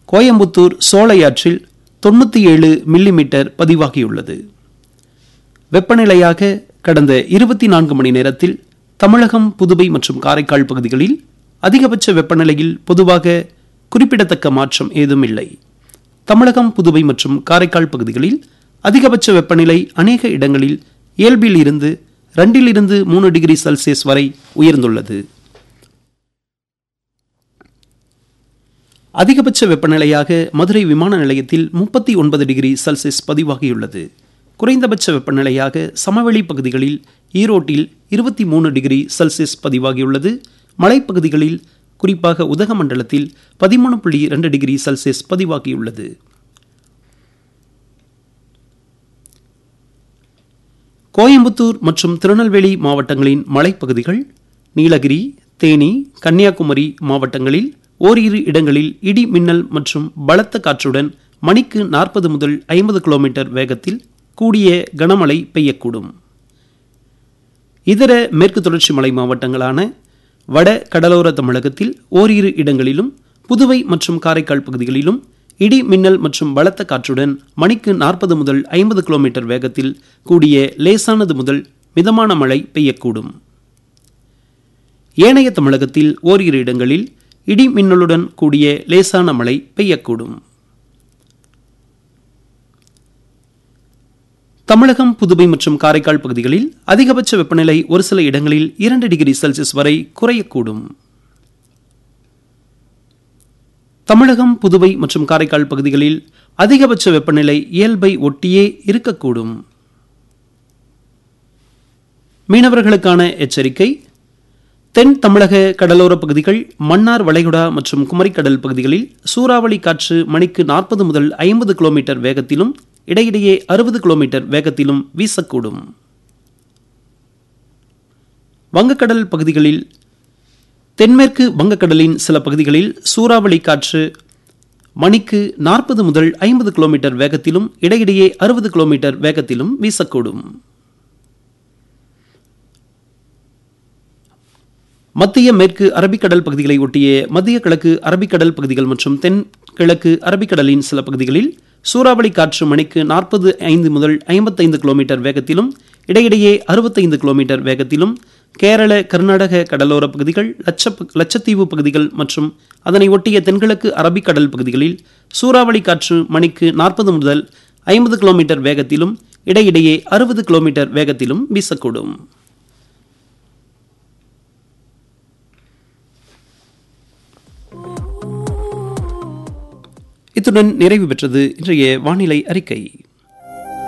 கோயம்புத்தூர் சோலையாற்றில் தொண்ணூற்றி ஏழு மில்லிமீட்டர் பதிவாகியுள்ளது வெப்பநிலையாக கடந்த இருபத்தி நான்கு மணி நேரத்தில் தமிழகம் புதுவை மற்றும் காரைக்கால் பகுதிகளில் அதிகபட்ச வெப்பநிலையில் பொதுவாக குறிப்பிடத்தக்க மாற்றம் ஏதும் இல்லை தமிழகம் புதுவை மற்றும் காரைக்கால் பகுதிகளில் அதிகபட்ச வெப்பநிலை அநேக இடங்களில் இயல்பில் இருந்து ரெண்டிலிருந்து மூணு டிகிரி செல்சியஸ் வரை உயர்ந்துள்ளது அதிகபட்ச வெப்பநிலையாக மதுரை விமான நிலையத்தில் முப்பத்தி ஒன்பது டிகிரி செல்சியஸ் பதிவாகியுள்ளது குறைந்தபட்ச வெப்பநிலையாக சமவெளி பகுதிகளில் ஈரோட்டில் இருபத்தி மூணு டிகிரி செல்சியஸ் பதிவாகியுள்ளது மலைப்பகுதிகளில் குறிப்பாக உதகமண்டலத்தில் பதிமூணு புள்ளி இரண்டு டிகிரி செல்சியஸ் பதிவாகியுள்ளது கோயம்புத்தூர் மற்றும் திருநெல்வேலி மாவட்டங்களின் மலைப்பகுதிகள் நீலகிரி தேனி கன்னியாகுமரி மாவட்டங்களில் ஓரிரு இடங்களில் இடி மின்னல் மற்றும் பலத்த காற்றுடன் மணிக்கு நாற்பது முதல் ஐம்பது கிலோமீட்டர் வேகத்தில் கூடிய கனமழை பெய்யக்கூடும் இதர மேற்கு தொடர்ச்சி மலை மாவட்டங்களான வட கடலோர தமிழகத்தில் ஓரிரு இடங்களிலும் புதுவை மற்றும் காரைக்கால் பகுதிகளிலும் இடி மின்னல் மற்றும் பலத்த காற்றுடன் மணிக்கு நாற்பது முதல் ஐம்பது கிலோமீட்டர் வேகத்தில் கூடிய லேசானது முதல் மிதமான மழை பெய்யக்கூடும் ஏனைய தமிழகத்தில் ஓரிரு இடங்களில் இடி மின்னலுடன் கூடிய லேசான மழை பெய்யக்கூடும் தமிழகம் புதுவை மற்றும் காரைக்கால் பகுதிகளில் அதிகபட்ச வெப்பநிலை ஒரு சில இடங்களில் இரண்டு டிகிரி செல்சியஸ் வரை குறையக்கூடும் தமிழகம் புதுவை மற்றும் காரைக்கால் பகுதிகளில் அதிகபட்ச வெப்பநிலை இயல்பை ஒட்டியே இருக்கக்கூடும் மீனவர்களுக்கான எச்சரிக்கை தென் தமிழக கடலோர பகுதிகள் மன்னார் வளைகுடா மற்றும் குமரிக்கடல் பகுதிகளில் சூறாவளி காற்று மணிக்கு நாற்பது முதல் ஐம்பது கிலோமீட்டர் வேகத்திலும் இடையிடையே அறுபது கிலோமீட்டர் வேகத்திலும் வீசக்கூடும் வங்கக்கடல் பகுதிகளில் தென்மேற்கு வங்கக்கடலின் சில பகுதிகளில் சூறாவளி காற்று மணிக்கு நாற்பது முதல் ஐம்பது கிலோமீட்டர் வேகத்திலும் இடையிடையே அறுபது கிலோமீட்டர் வேகத்திலும் வீசக்கூடும் மத்திய மேற்கு அரபிக்கடல் பகுதிகளை ஒட்டிய மத்திய கிழக்கு அரபிக்கடல் பகுதிகள் மற்றும் தென் கிழக்கு அரபிக்கடலின் சில பகுதிகளில் சூறாவளி காற்று மணிக்கு நாற்பது ஐந்து முதல் ஐம்பத்தைந்து கிலோமீட்டர் வேகத்திலும் இடையிடையே அறுபத்தைந்து கிலோமீட்டர் வேகத்திலும் கேரள கர்நாடக கடலோர பகுதிகள் லட்ச லட்சத்தீவு பகுதிகள் மற்றும் அதனை ஒட்டிய தென்கிழக்கு அரபிக்கடல் பகுதிகளில் சூறாவளி காற்று மணிக்கு நாற்பது முதல் ஐம்பது கிலோமீட்டர் வேகத்திலும் இடையிடையே அறுபது கிலோமீட்டர் வேகத்திலும் வீசக்கூடும் இத்துடன் நிறைவு பெற்றது இன்றைய வானிலை அறிக்கை